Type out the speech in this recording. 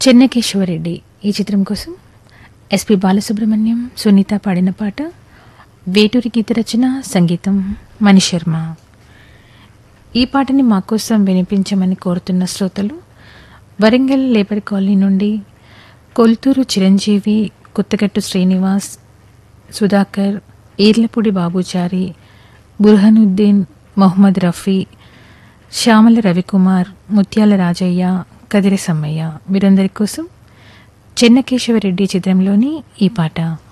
చెన్నకేశవరెడ్డి ఈ చిత్రం కోసం ఎస్పి బాలసుబ్రహ్మణ్యం సునీత పాడిన పాట వేటూరి గీత రచన సంగీతం మణిశర్మ ఈ పాటని మా కోసం వినిపించమని కోరుతున్న శ్రోతలు వరంగల్ లేబర్ కాలనీ నుండి కొల్తూరు చిరంజీవి కొత్తగట్టు శ్రీనివాస్ సుధాకర్ ఈర్లపూడి బాబుచారి బుర్హనుద్దీన్ మొహమ్మద్ రఫీ శ్యామల రవికుమార్ ముత్యాల రాజయ్య కదిరి సమ్మయ్య వీరందరి కోసం చెన్నకేశవరెడ్డి చిత్రంలోని ఈ పాట